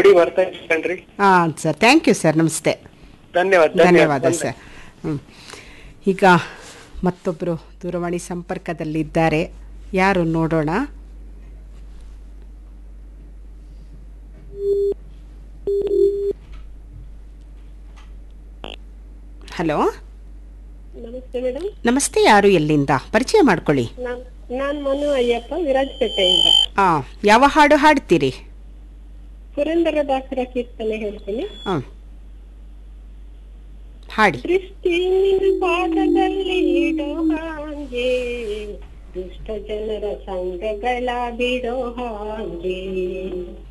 ready ಬರ್ತಾ ಇದ್ದೇನ್ರಿ ಹಾಂ ಸರ್ ಥ್ಯಾಂಕ್ ಯು ಸರ್ ನಮಸ್ತೆ ಧನ್ಯವಾದ ಧನ್ಯವಾದ ಸರ್ ಹ್ಞೂ ಈಗ ಮತ್ತೊಬ್ಬರು ದೂರವಾಣಿ ಸಂಪರ್ಕದಲ್ಲಿದ್ದಾರೆ ಯಾರು ನೋಡೋಣ ಹಲೋ ನಮಸ್ತೆ ಮೇಡಮ್ ನಮಸ್ತೆ ಯಾರು ಎಲ್ಲಿಂದ ಪರಿಚಯ ಮಾಡ್ಕೊಳ್ಳಿ ನಾನ್ ನಾನ್ ಮನು ಅಯ್ಯಪ್ಪ ವಿರಾಜಪೇಟೆಯಿಂದ ಹಾಂ ಯಾವ ಹಾಡು ಹಾಡ್ತೀರಿ ಪುರಂದರ ದಾಸರ ಕೀರ್ತನೆ ಹೇಳ್ತೀನಿ ಹಾಂ ಹಾಡಿ ದೃಷ್ಟಿ ನಿನ್ನ ಪಾದದಲ್ಲಿ ಇಡೋ ಹಾಗೆ ದುಷ್ಟ ಜನರ ಸಂಘಗಳ ಬಿಡೋ ಹಾಗೆ